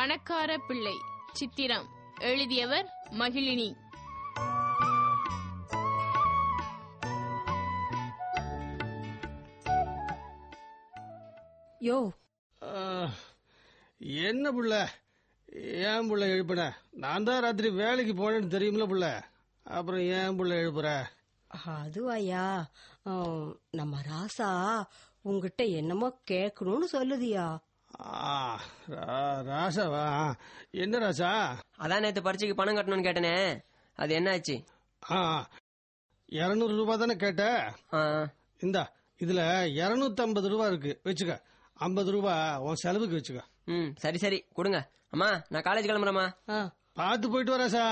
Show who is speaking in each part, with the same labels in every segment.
Speaker 1: பணக்கார பிள்ளை சித்திரம் எழுதியவர் மகிழினி
Speaker 2: யோ
Speaker 3: ஆ, என்ன புள்ள ஏன் புள்ள எழுப்புன நான் தான் ராத்திரி வேலைக்கு போனேன்னு தெரியுமில புள்ள அப்புறம் ஏன் புள்ள எழுப்புற
Speaker 2: அதுவாயா ஆம், நம்ம ராசா உங்ககிட்ட என்னமோ கேட்கணும்னு சொல்லுதியா
Speaker 3: ஆ, ரா- ராசாவா என்ன ராசா
Speaker 4: அதான் நேத்து பரீட்சைக்கு பணம் கட்டணும்னு கேட்டனே அது என்னாச்சு
Speaker 3: ஆ இருநூறு ரூபாய் தானே கேட்ட
Speaker 4: ஆ,
Speaker 3: இந்தா இதுல இருநூத்தி ஐம்பது ரூபா இருக்கு வச்சுக்க ஐம்பது ரூபா உன் செலவுக்கு வச்சுக்க
Speaker 4: ம் சரி சரி கொடுங்க அம்மா நான் காலேஜ் கிளம்புறேம்மா
Speaker 2: ஆ,
Speaker 3: பார்த்து போயிட்டு வர ராசா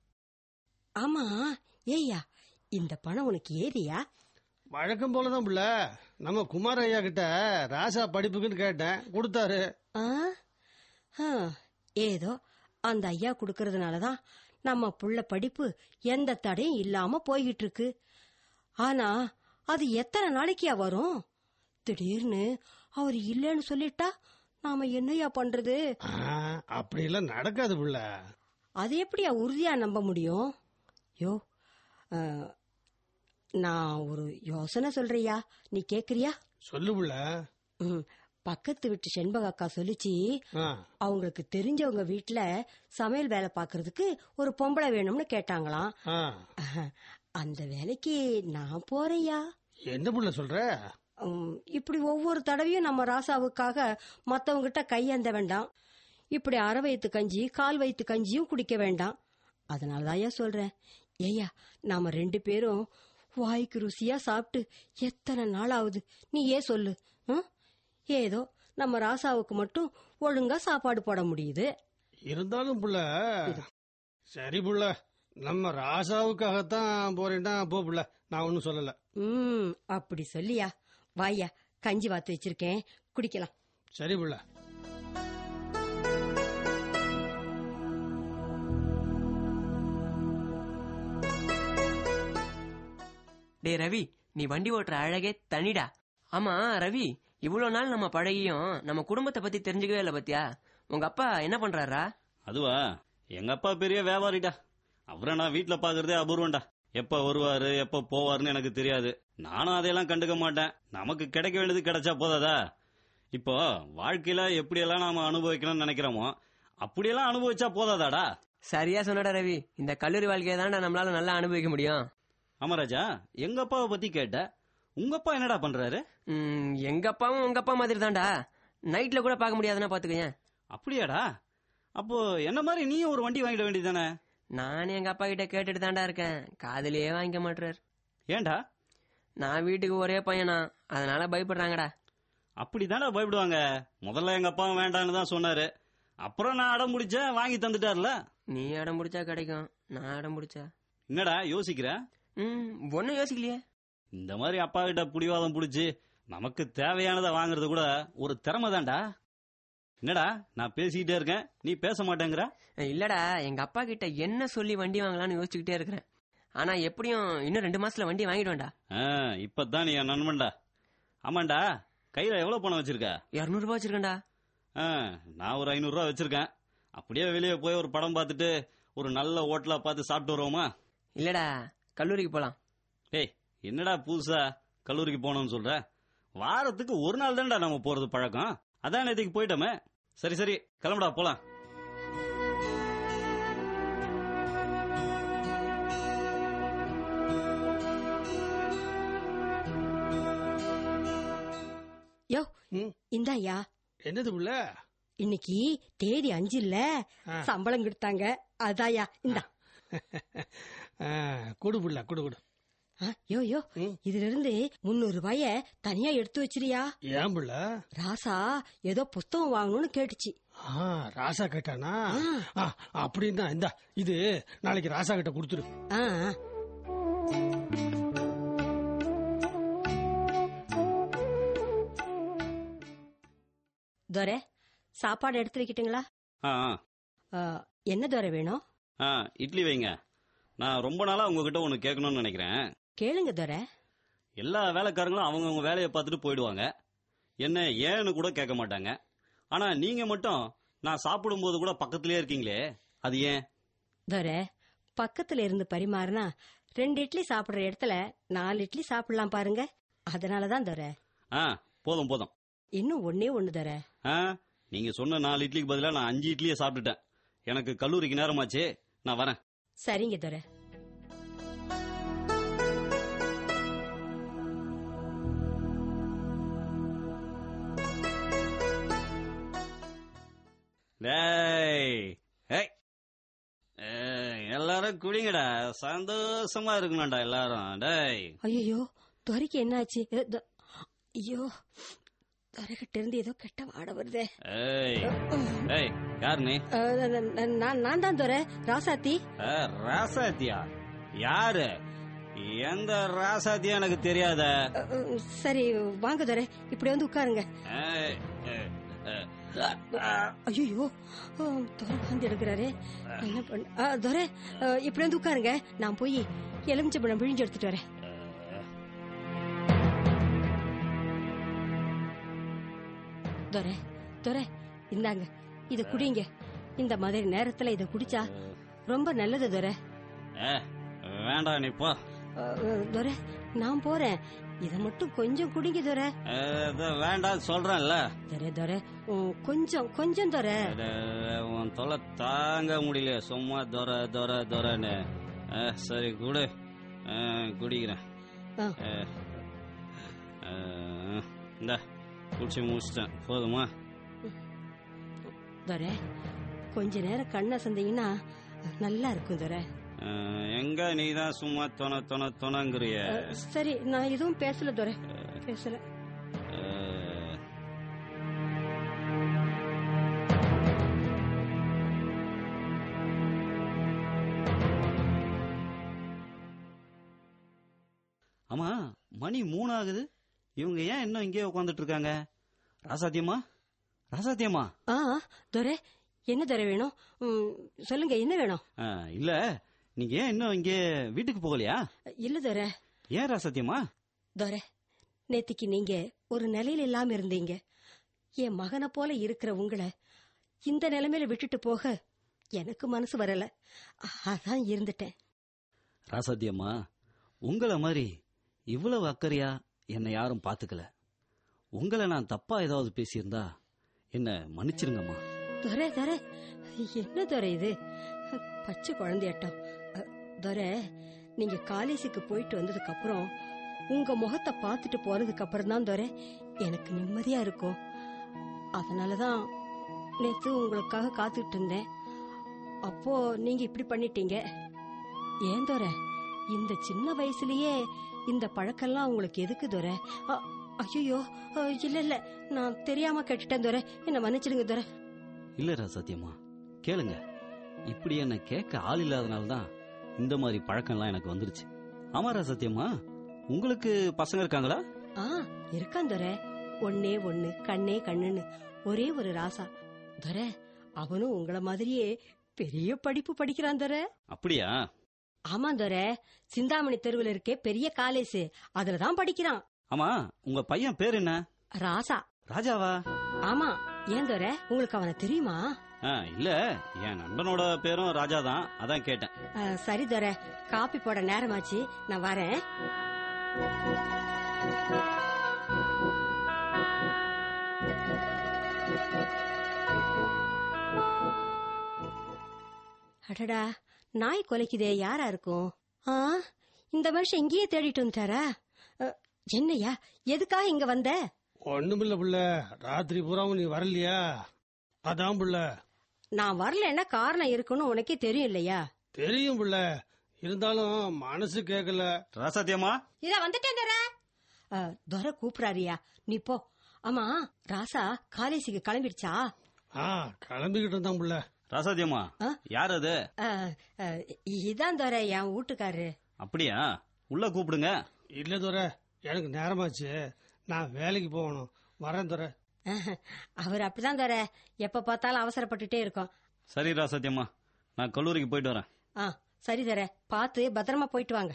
Speaker 2: ஆமா ஏய்யா இந்த பணம் உனக்கு ஏறியா
Speaker 3: வழக்கம் போலதான் புள்ள நம்ம குமார் ஐயா கிட்ட ராசா படிப்புக்குன்னு கேட்டேன் கொடுத்தாரு
Speaker 2: ஆ? ஆ, ஏதோ அந்த ஐயா கொடுக்கறதுனாலதான் நம்ம புள்ள படிப்பு எந்த தடையும் இல்லாம போய்கிட்டு இருக்கு ஆனா அது எத்தனை நாளைக்கியா வரும் திடீர்னு அவர் இல்லைன்னு சொல்லிட்டா நாம என்னய்யா பண்றது
Speaker 3: ஆ, அப்படியெல்லாம் நடக்காது புள்ள
Speaker 2: அது எப்படியா உறுதியா நம்ப முடியும் யோ ஆ, நான் ஒரு யோசனை சொல்றியா நீ கேக்குறியா
Speaker 3: சொல்லு புள்ள
Speaker 2: ம், பக்கத்து வீட்டு செண்பக அக்கா சொல்லிச்சு
Speaker 3: ஆ,
Speaker 2: அவங்களுக்கு தெரிஞ்சவங்க வீட்ல சமையல் வேலை பார்க்கறதுக்கு ஒரு பொம்பளை வேணும்னு கேட்டாங்களாம்
Speaker 3: ஆ.
Speaker 2: அஹ், அந்த வேலைக்கு நான் போறேயா
Speaker 3: என்ன புள்ள சொல்ற
Speaker 2: உம், இப்படி ஒவ்வொரு தடவையும் நம்ம ராசாவுக்காக மத்தவங்கிட்ட கையேந்த வேண்டாம் இப்படி அரை வயித்து கஞ்சி கால் வயித்து கஞ்சியும் குடிக்க வேண்டாம் அதனாலதான்யா சொல்றேன் ஏய்யா நாம ரெண்டு பேரும் வாய்க்கு ருசியா சாப்பிட்டு எத்தனை நாள் ஆகுது நீ ஏன் சொல்லு ம்? ஏதோ நம்ம ராசாவுக்கு மட்டும் ஒழுங்கா சாப்பாடு போட முடியுது
Speaker 3: இருந்தாலும் புள்ள சரி புள்ள நம்ம ராசாவுக்காகத்தான் போறேன்னா போ புள்ள நான் ஒன்னும் சொல்லல
Speaker 2: ம் அப்படி சொல்லியா வாய்யா கஞ்சி வாத்து வச்சிருக்கேன் குடிக்கலாம்
Speaker 3: சரி புள்ள
Speaker 4: டேய் ரவி நீ வண்டி ஓட்டுற அழகே தனிடா ஆமா ரவி இவ்வளவு நாள் நம்ம பழகியும் நம்ம குடும்பத்தை பத்தி தெரிஞ்சுக்கவே இல்ல பாத்தியா உங்க அப்பா என்ன பண்றாரா
Speaker 5: அதுவா எங்க அப்பா பெரிய வியாபாரிடா அவரை நான் வீட்ல பாக்குறதே அபூர்வம்டா எப்ப வருவாரு எப்ப போவாருன்னு எனக்கு தெரியாது நானும் அதையெல்லாம் கண்டுக்க மாட்டேன் நமக்கு கிடைக்க வேண்டியது கிடைச்சா போதாதா இப்போ வாழ்க்கையில எப்படியெல்லாம் நாம அனுபவிக்கணும்னு நினைக்கிறோமோ அப்படியெல்லாம் அனுபவிச்சா போதாதாடா
Speaker 4: சரியா சொன்னடா ரவி இந்த கல்லூரி வாழ்க்கையை தான்டா நம்மளால நல்லா அனுபவிக்க முடியும்
Speaker 5: ஆமா ராஜா எங்க அப்பாவை பத்தி கேட்ட உங்க அப்பா என்னடா பண்றாரு
Speaker 4: ம், எங்க அப்பாவும் உங்க அப்பா மாதிரி தான்டா நைட்ல கூட பார்க்க முடியாதுன்னா பாத்துக்கேன்
Speaker 5: அப்படியாடா அப்போ என்ன மாதிரி நீயும் ஒரு வண்டி வாங்கிட வேண்டியதானே
Speaker 4: நானும் எங்க அப்பா கிட்ட கேட்டுட்டு தான்டா இருக்கேன் காதுலயே வாங்கிக்க மாட்டார்
Speaker 5: ஏன்டா
Speaker 4: நான் வீட்டுக்கு ஒரே பையனா அதனால பயப்படுறாங்கடா
Speaker 5: அப்படிதானே பயப்படுவாங்க முதல்ல எங்க அப்பா வேண்டான்னு தான் சொன்னாரு அப்புறம் நான் அடம் முடிச்சேன் வாங்கி தந்துட்டார்ல
Speaker 4: நீ அடம் பிடிச்சா கிடைக்கும் நான் அடம் பிடிச்சா
Speaker 5: என்னடா யோசிக்கிற
Speaker 4: ம் ஒன்னும் யோசிக்கலையே
Speaker 5: இந்த மாதிரி அப்பா கிட்ட புடிவாதம் புடிச்சு நமக்கு தேவையானதை வாங்குறது கூட ஒரு திறமை தான்டா என்னடா நான் பேசிக்கிட்டே இருக்கேன் நீ பேச மாட்டேங்கிற
Speaker 4: இல்லடா எங்க அப்பா கிட்ட என்ன சொல்லி வண்டி வாங்கலாம்னு யோசிச்சுக்கிட்டே இருக்கிறேன் ஆனா எப்படியும் இன்னும் ரெண்டு மாசத்துல வண்டி வாங்கிடுவேன்டா
Speaker 5: ஆ, இப்பதான் நீ என் நண்பன்டா ஆமாண்டா கையில எவ்வளவு பணம் வச்சிருக்க
Speaker 4: இருநூறு ரூபாய் வச்சிருக்கேன்டா
Speaker 5: ஆ, நான் ஒரு ஐநூறு ரூபா வச்சிருக்கேன் அப்படியே வெளியே போய் ஒரு படம் பார்த்துட்டு ஒரு நல்ல ஹோட்டலா பார்த்து சாப்பிட்டு வருவோமா
Speaker 4: இல்லடா கல்லூரிக்கு போலாம்
Speaker 5: ஏய் என்னடா புதுசா கல்லூரிக்கு போகணும்னு சொல்ற வாரத்துக்கு ஒரு நாள் தான்டா நம்ம போறது பழக்கம் அதான் நேற்றுக்கு போயிட்டோமே சரி சரி கிளம்புடா போலாம்
Speaker 2: யோ
Speaker 3: ம்,
Speaker 2: இந்தாயா
Speaker 3: என்னது புள்ள
Speaker 2: இன்னைக்கு தேதி அஞ்சு இல்ல
Speaker 3: ஆ.
Speaker 2: சம்பளம் கொடுத்தாங்க அதாயா இந்தா
Speaker 3: ஆ, கொடு புள்ள கொடு கொடு
Speaker 2: ஆ, யோ யோ
Speaker 3: ம்.
Speaker 2: இதுல இருந்து முன்னூறு ரூபாய தனியா எடுத்து வச்சிரியா
Speaker 3: ஏன் புள்ள
Speaker 2: ராசா ஏதோ புஸ்தகம் வாங்கணும்னு கேட்டுச்சு
Speaker 3: ஆ, ராசா கேட்டானா
Speaker 2: ஆ.
Speaker 3: ஆ, அப்படின்னா இந்தா இது நாளைக்கு ராசா கிட்ட கொடுத்துரு
Speaker 2: ஆ, ஆ. துரை சாப்பாடு எடுத்து வைக்கட்டுங்களா
Speaker 5: ஆ ஆ.
Speaker 2: ஆ, என்ன துரை வேணும்
Speaker 5: ஆ இட்லி வைங்க நான் ரொம்ப நாளா உங்ககிட்ட ஒன்னு கேட்கணும்னு நினைக்கிறேன்
Speaker 2: கேளுங்க துரை
Speaker 5: எல்லா வேலைக்காரங்களும் அவங்கவுங்க வேலையை பார்த்துட்டு போயிடுவாங்க என்ன ஏன்னு கூட கேட்க மாட்டாங்க ஆனா நீங்க மட்டும் நான் சாப்பிடும்போது கூட பக்கத்திலே இருக்கீங்களே அது ஏன்
Speaker 2: துரை பக்கத்துல இருந்து பரிமாறினா ரெண்டு இட்லி சாப்பிடுற இடத்துல நாலு இட்லி சாப்பிடலாம் பாருங்க அதனாலதான் துரை
Speaker 5: ஆ போதும் போதும்
Speaker 2: இன்னும் ஒன்னே ஒண்ணு துரை
Speaker 5: ஆ நீங்க சொன்ன நாலு இட்லிக்கு பதிலா நான் அஞ்சு இட்லியை சாப்பிட்டுட்டேன் எனக்கு கல்லூரிக்கு நேரமாச்சு நான் வரேன்
Speaker 2: சரிங்க துரை
Speaker 5: டேய் ஏய் ஏய், எல்லாரும் குடிங்கடா சந்தோஷமா இருக்கணும்டா எல்லாரும் டேய்
Speaker 2: ஐயோ துரைக்கு என்னாச்சு ஏ, து- ஐயோ துரைகிட்ட இருந்து ஏதோ கெட்ட வாட வருதே
Speaker 5: ஏய் ஏய் யார் நீ
Speaker 2: அஹ், ந- ந- நான் நான் தான் துரை ராசாத்தி
Speaker 5: ஆ, ராசாத்தியா யாரு எந்த ராசாத்தியா எனக்கு தெரியாத
Speaker 2: அஹ், அஹ், சரி வாங்க துரை இப்படி வந்து உட்காருங்க
Speaker 5: ஏய், ஏய், ஏய். ஆ,
Speaker 2: ஐயோ துரை வாந்தி எடுக்கிறாரே என்ன பண்ண அஹ், துரை அஹ், இப்படி வந்து உட்காருங்க நான் போய் எலுமிச்சம்பழம் பிழிஞ்சு எடுத்துட்டு வரேன் துரை துரை இந்தாங்க இத குடிங்க இந்த மாதிரி நேரத்துல இத குடிச்சா ரொம்ப நல்லது துரை
Speaker 5: ஏ, வேண்டாம் நீ போ
Speaker 2: அஹ், அஹ், துரை நான் போறேன் இத மட்டும் கொஞ்சம் குடிங்க துரை
Speaker 5: ஏ, இது வேண்டாம் சொல்றேன்ல
Speaker 2: துரை துரை உம், கொஞ்சம் கொஞ்சம் துரை
Speaker 5: அட, உன் தொலை தாங்க முடியல சும்மா தொர தொர தொரன்னு ஆ, சரி குடு ஆ, குடிக்கிறேன்
Speaker 2: ஆ.
Speaker 5: ஆ. ஆ, இந்தா குடிச்சு முடிச்சிட்டேன் போதுமா
Speaker 2: துரை கொஞ்ச நேரம் கண்ணை சந்தீங்கன்னா நல்லா இருக்கும் துரை
Speaker 5: ஆ, எங்க நீ தான் சும்மா தொண தொண தொணங்குறிய
Speaker 2: அஹ், சரி நான் எதுவும் பேசல துரை பேசல
Speaker 5: ஆ. ஆமா மணி மூணு ஆகுது இவங்க ஏன் இன்னும் இங்கே உட்காந்துட்டு இருக்காங்க ராசாத்தியம்மா ராசாத்தியம்மா
Speaker 2: ஆ துரை என்ன துரை வேணும் உம், சொல்லுங்க என்ன வேணும்
Speaker 5: ஆ, இல்ல நீங்க ஏன் இன்னும் இங்கே வீட்டுக்கு போகலையா
Speaker 2: இல்ல துரை
Speaker 5: ஏன் ராசாத்தியம்மா
Speaker 2: துரை நேத்திக்கு நீங்க ஒரு நிலையில இல்லாம இருந்தீங்க என் மகனை போல இருக்கிற உங்களை இந்த நிலைமையில விட்டுட்டு போக எனக்கு மனசு வரல அதான் இருந்துட்டேன்
Speaker 5: ராசாத்தியம்மா உங்களை மாதிரி இவ்வளவு அக்கறையா என்னை யாரும் பாத்துக்கல உங்களை நான் தப்பா ஏதாவது பேசியிருந்தா என்ன மன்னிச்சிருங்கம்மா
Speaker 2: துரை துரை என்ன துரை இது பச்சை குழந்தையாட்டம் அ, துரை நீங்க காலேஜுக்கு போயிட்டு வந்ததுக்கு அப்புறம் உங்க முகத்தை பார்த்துட்டு போனதுக்கு அப்புறம் தான் துரை எனக்கு நிம்மதியா இருக்கும் அதனாலதான் நேத்து உங்களுக்காக காத்துட்டு இருந்தேன் அப்போ நீங்க இப்படி பண்ணிட்டீங்க ஏன் துரை இந்த சின்ன வயசுலயே இந்த பழக்கம்லாம் உங்களுக்கு எதுக்கு துரை ஐயோ இல்ல இல்ல நான் தெரியாம கேட்டுட்டேன் துரை என்ன மன்னிச்சிடுங்க துரை
Speaker 5: இல்ல ராசாத்தியம்மா கேளுங்க இப்படி என்ன கேட்க ஆள் இல்லாதனால தான் இந்த மாதிரி பழக்கம்லாம் எனக்கு வந்துருச்சு ஆமா ராசாத்தியம்மா உங்களுக்கு பசங்க இருக்காங்களா
Speaker 2: ஆ இருக்கான் துரை ஒன்னே ஒண்ணு கண்ணே கண்ணுன்னு ஒரே ஒரு ராசா துரை அவனும் உங்கள மாதிரியே பெரிய படிப்பு படிக்கிறான் துரை
Speaker 5: அப்படியா
Speaker 2: ஆமா துரை சிந்தாமணி தெருவில் இருக்கே பெரிய காலேஜ் அதுலதான் படிக்கிறான்
Speaker 5: ஆமா உங்க பையன் பேர் என்ன
Speaker 2: ராசா
Speaker 5: ராஜாவா
Speaker 2: ஆமா ஏன் துரை உங்களுக்கு அவனை தெரியுமா
Speaker 5: ஆ, இல்ல என் நண்பனோட பேரும் ராஜா தான் அதான் கேட்டேன்
Speaker 2: ஆ, சரி துரை காப்பி போட நேரமாச்சு நான் வரேன் அடடா நாய் கொலைக்குதே யாரா இருக்கும் ஆ இந்த மனுஷன் இங்கேயே தேடிட்டு வந்துட்டாரா அ, என்னய்யா எதுக்காக இங்க வந்த
Speaker 3: ஒண்ணுமில்ல புள்ள ராத்திரி பூராவும் நீ வரலையா அதான் புள்ள
Speaker 2: நான் வரலன்னா காரணம் இருக்குன்னு உனக்கே தெரியும் இல்லையா
Speaker 3: தெரியும் புள்ள இருந்தாலும் மனசு கேட்கல
Speaker 5: ராசாத்தியம்மா
Speaker 2: இத வந்துட்டேன் துரை அ, துரை கூப்பிடாரியா நீ போ ஆமா ராசா காலேஜுக்கு கிளம்பிடுச்சா
Speaker 3: ஆ கிளம்பிக்கிட்டு இருந்தான் புள்ள
Speaker 5: ராசாத்தியம்மா
Speaker 2: ஆ?
Speaker 5: யார் அது
Speaker 2: அ, அ, இதான் துரை என் வீட்டுக்காரரு
Speaker 5: அப்படியா உள்ள கூப்பிடுங்க
Speaker 3: இல்ல துரை எனக்கு நேரமாச்சு நான் வேலைக்கு போகணும் வரேன் துரை
Speaker 2: அவர் அப்படிதான் துரை எப்ப பார்த்தாலும் அவசரப்பட்டுட்டே இருக்கோம்
Speaker 5: சரி ராசாத்தியம்மா நான் கல்லூரிக்கு போயிட்டு வரேன்
Speaker 2: ஆ சரி துரை பார்த்து பத்திரமா போயிட்டு வாங்க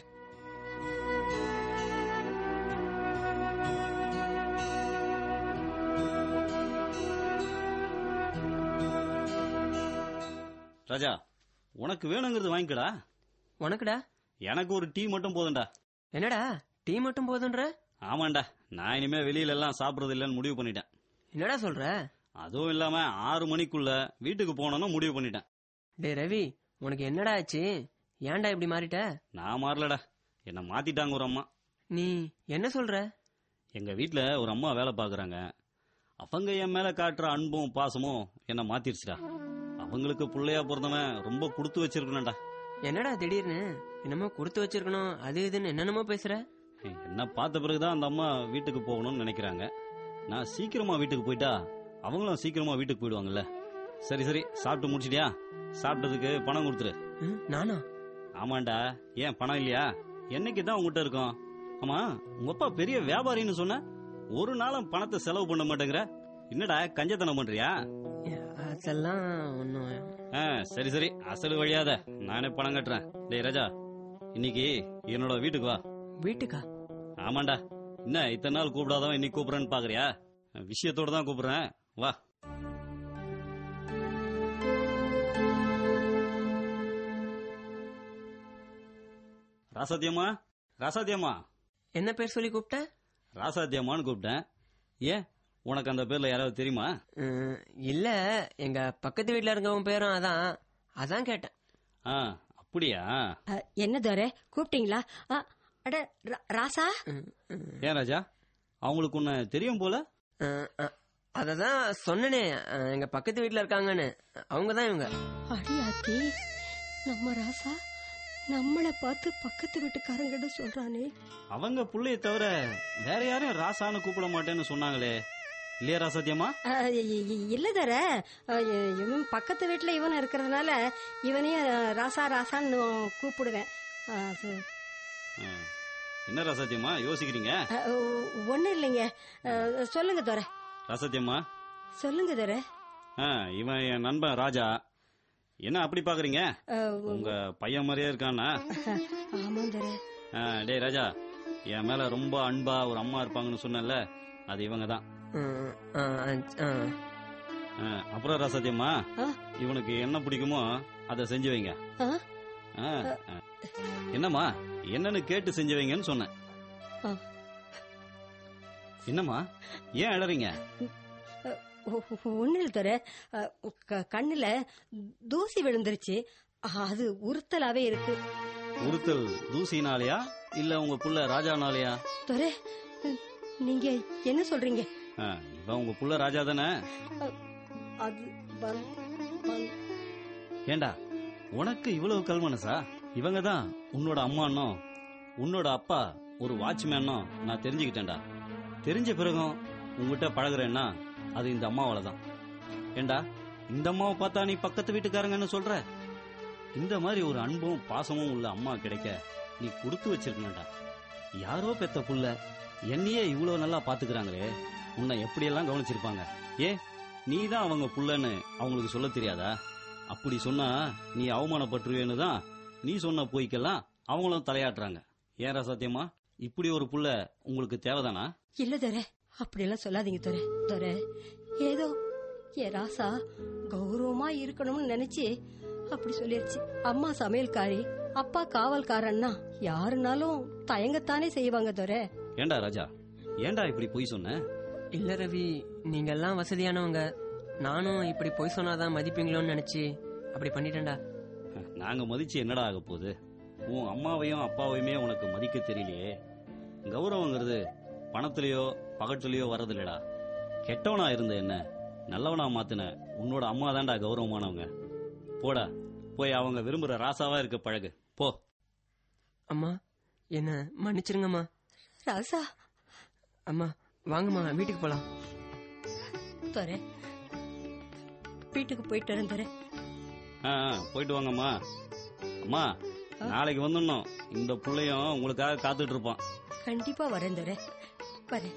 Speaker 5: ராஜா உனக்கு வேணுங்கிறது வாங்கிக்கடா
Speaker 4: உனக்குடா
Speaker 5: எனக்கு ஒரு டீ மட்டும் போதும்டா
Speaker 4: என்னடா டீ மட்டும் போதுன்ற
Speaker 5: ஆமாண்டா நான் இனிமே வெளியில எல்லாம் சாப்பிடுறது இல்லைன்னு முடிவு பண்ணிட்டேன்
Speaker 4: என்னடா சொல்ற
Speaker 5: அதுவும் இல்லாம ஆறு மணிக்குள்ள வீட்டுக்கு போகணும்னு முடிவு பண்ணிட்டேன்
Speaker 4: டேய் ரவி உனக்கு என்னடா ஆச்சு ஏன்டா இப்படி மாறிட்ட
Speaker 5: நான் மாறலடா என்ன மாத்திட்டாங்க ஒரு அம்மா
Speaker 4: நீ என்ன சொல்ற
Speaker 5: எங்க வீட்ல ஒரு அம்மா வேலை பாக்குறாங்க அவங்க என் மேல காட்டுற அன்பும் பாசமும் என்ன மாத்திருச்சுடா அவங்களுக்கு புள்ளையா பிறந்தவன் ரொம்ப கொடுத்து வச்சிருக்கணும்டா
Speaker 4: என்னடா திடீர்னு என்னமோ கொடுத்து வச்சிருக்கணும் அது இதுன்னு என்னென்னமோ பேசுற
Speaker 5: என்ன பார்த்த பிறகுதான் அந்த அம்மா வீட்டுக்கு போகணும்னு நினைக்கிறாங்க நான் சீக்கிரமா வீட்டுக்கு போயிட்டா அவங்களும் சீக்கிரமா வீட்டுக்கு போயிடுவாங்கல்ல சரி சரி சாப்பிட்டு முடிச்சிட்டியா சாப்பிட்டதுக்கு பணம் கொடுத்துரு
Speaker 4: ம், நானா
Speaker 5: ஆமாண்டா ஏன் பணம் இல்லையா என்னைக்கு தான் உங்ககிட்ட இருக்கும் ஆமா உங்க அப்பா பெரிய வியாபாரின்னு சொன்ன ஒரு நாளும் பணத்தை செலவு பண்ண மாட்டேங்கிற என்னடா கஞ்சத்தனம் பண்றியா
Speaker 4: அதெல்லாம் ஒன்றும்
Speaker 5: ஆ, சரி சரி அசல் வழியாத நானே பணம் கட்டுறேன் டேய் ராஜா இன்னைக்கு என்னோட வீட்டுக்கு வா
Speaker 4: வீட்டுக்கா
Speaker 5: ஆமாண்டா என்ன இத்தனை நாள் கூப்பிடாதவன் இன்னைக்கு கூப்பிடுறேன்னு பாக்குறியா விஷயத்தோட தான் கூப்பிடுறேன் வா ராசாத்தியம்மா ராசாத்தியம்மா
Speaker 4: என்ன பேர் சொல்லி கூப்பிட்ட
Speaker 5: ராசாத்தியம்மான்னு கூப்பிட்டேன் ஏன் உனக்கு அந்த பேர்ல யாராவது தெரியுமா
Speaker 4: ம், இல்ல எங்க பக்கத்து வீட்ல இருக்கவன் பேரும் அதான் அதான் கேட்டேன்
Speaker 5: ஆ அப்படியா
Speaker 2: அ, என்ன தோர கூப்பிட்டீங்களா அ, அட ரா- ராசா
Speaker 4: ம், ம்.
Speaker 5: ஏன் ராஜா அவங்களுக்கு உன்னை தெரியும் போல
Speaker 4: அஹ், அஹ், அததான் சொன்னனே அஹ், எங்க பக்கத்து வீட்ல இருக்காங்கன்னு அவங்க தான் இவங்க
Speaker 2: அடியாத்தி நம்ம ராசா நம்மள பார்த்து பக்கத்து வீட்டுக்காரங்கிட்ட சொல்றானே
Speaker 5: அவங்க புள்ளைய தவிர வேற யாரையும் ராசான்னு கூப்பிட மாட்டேன்னு சொன்னாங்களே இல்லையா ராசாத்தியம்மா
Speaker 2: அ, இ- இ- இல்ல தர அ, இ- இவன் பக்கத்து வீட்டுல இவன் இருக்கிறதுனால இவனையும் ராசா ராசான்னு கூப்பிடுவேன் அ, அது,
Speaker 5: ஆ. என்ன ராசாத்தியம்மா யோசிக்கிறீங்க
Speaker 2: அ, ஒண்ணும் இல்லைங்க அ, சொல்லுங்க தோர
Speaker 5: ராசாத்தியம்மா
Speaker 2: சொல்லுங்க தோர
Speaker 5: ஆ, இவன் என் நண்பன் ராஜா என்ன அப்படி பாக்குறீங்க
Speaker 2: அ,
Speaker 5: உங்க பையன் மாதிரியே இருக்கானா
Speaker 2: ஆமாம் தோர
Speaker 5: ஆ, டேய் ராஜா என் மேல ரொம்ப அன்பா ஒரு அம்மா இருப்பாங்கன்னு சொன்னேன்ல அது இவங்க தான்
Speaker 4: அஹ், அஹ், அஹ்.
Speaker 5: அப்புறம் ராசாத்தியம்மா
Speaker 2: ஆ?
Speaker 5: இவனுக்கு என்ன பிடிக்குமோ அதை செஞ்சு வைங்க
Speaker 2: ஆ?
Speaker 5: ஆ, ஆ. என்னம்மா என்னன்னு கேட்டு செஞ்சு வைங்கன்னு சொன்னேன்
Speaker 2: ஆ.
Speaker 5: என்னம்மா ஏன் அழறீங்க
Speaker 2: ஒண்ணு இல்ல தோர அ, க- கண்ணுல தூசி விழுந்துருச்சு அது உறுத்தலாவே இருக்கு
Speaker 5: உறுத்தல் தூசினாலயா இல்ல உங்க புள்ள ராஜானாலயா
Speaker 2: தோர நீங்க என்ன சொல்றீங்க
Speaker 5: ஆ, இவன் உங்க புள்ள ராஜா தானே
Speaker 2: அது வந்து- வந்து-
Speaker 5: ஏண்டா உனக்கு இவ்வளவு கல் மனசா இவங்க தான் உன்னோட அம்மானும் உன்னோட அப்பா ஒரு வாட்ச்மேனும் நான் தெரிஞ்சுக்கிட்டேன்டா தெரிஞ்ச பிறகும் உங்ககிட்ட பழகுறேன்னா அது இந்த அம்மாவால தான் ஏண்டா இந்த அம்மாவை பார்த்தா நீ பக்கத்து வீட்டுக்காரங்கன்னு சொல்ற இந்த மாதிரி ஒரு அன்பும் பாசமும் உள்ள அம்மா கிடைக்க நீ கொடுத்து வச்சிருக்கணும்டா யாரோ பெத்த புள்ள என்னையே இவ்வளவு நல்லா பாத்துக்கிறாங்களே உன்னை எப்படியெல்லாம் கவனிச்சிருப்பாங்க ஏ நீ தான் அவங்க புள்ளன்னு அவங்களுக்கு சொல்ல தெரியாதா அப்படி சொன்னா நீ அவமானப்பட்டுருவேன்னு தான் நீ சொன்ன பொய்க்கெல்லாம் அவங்களும் தலையாட்டுறாங்க ஏன் சத்தியமா இப்படி ஒரு புள்ள உங்களுக்கு தேவைதானா
Speaker 2: இல்ல தோர அப்படியெல்லாம் சொல்லாதீங்க தோர தோர ஏதோ ஏ ராசா கௌரவமா இருக்கணும்னு நினைச்சு அப்படி சொல்லிருச்சு அம்மா சமையல்காரி அப்பா காவல்காரன்னா யாருனாலும் தயங்கத்தானே செய்வாங்க தோர
Speaker 5: ஏண்டா ராஜா ஏண்டா இப்படி பொய் சொன்ன
Speaker 4: இல்ல ரவி நீங்க எல்லாம் வசதியானவங்க நானும் இப்படி பொய் சொன்னாதான் மதிப்பீங்களோன்னு நினைச்சு அப்படி பண்ணிட்டேன்டா
Speaker 5: நாங்க மதிச்சு என்னடா ஆக போகுது உன் அம்மாவையும் அப்பாவையுமே உனக்கு மதிக்க தெரியலையே கௌரவங்கிறது பணத்திலயோ பகட்டிலயோ வர்றதில்லடா கெட்டவனா இருந்த என்ன நல்லவனா மாத்தின உன்னோட அம்மா தான்டா கௌரவமானவங்க போடா போய் அவங்க விரும்புற ராசாவா இருக்க பழகு போ
Speaker 4: அம்மா என்ன மன்னிச்சிருங்கம்மா
Speaker 2: ராசா
Speaker 4: அம்மா வாங்கம்மா வீட்டுக்கு போலாம்
Speaker 2: தோர வீட்டுக்கு போயிட்டு வரேன் தோர
Speaker 5: ஆ ஆ, போயிட்டு வாங்கம்மா அம்மா நாளைக்கு வந்துடணும் இந்த புள்ளையும் உங்களுக்காக காத்துட்டு இருப்பான்
Speaker 2: கண்டிப்பா வரேன் தோர வரேன்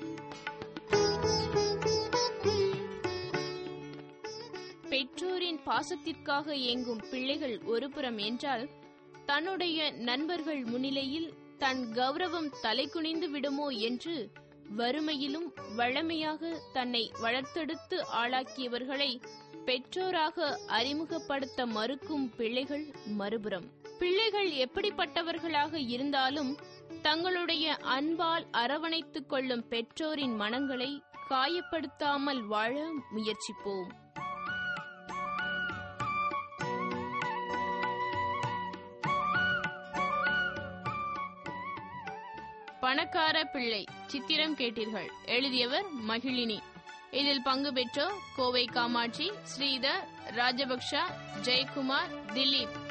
Speaker 1: பெற்றோரின் பாசத்திற்காக ஏங்கும் பிள்ளைகள் ஒருபுறம் என்றால் தன்னுடைய நண்பர்கள் முன்னிலையில் தன் கௌரவம் தலைகுனிந்து விடுமோ என்று வறுமையிலும் வளமையாக தன்னை வளர்த்தெடுத்து ஆளாக்கியவர்களை பெற்றோராக அறிமுகப்படுத்த மறுக்கும் பிள்ளைகள் மறுபுறம் பிள்ளைகள் எப்படிப்பட்டவர்களாக இருந்தாலும் தங்களுடைய அன்பால் அரவணைத்துக் கொள்ளும் பெற்றோரின் மனங்களை காயப்படுத்தாமல் வாழ முயற்சிப்போம் பணக்கார பிள்ளை சித்திரம் கேட்டீர்கள் எழுதியவர் மகிழினி இதில் பங்கு பெற்றோர் கோவை காமாட்சி ஸ்ரீதர் ராஜபக்ஷ ஜெயக்குமார் திலீப்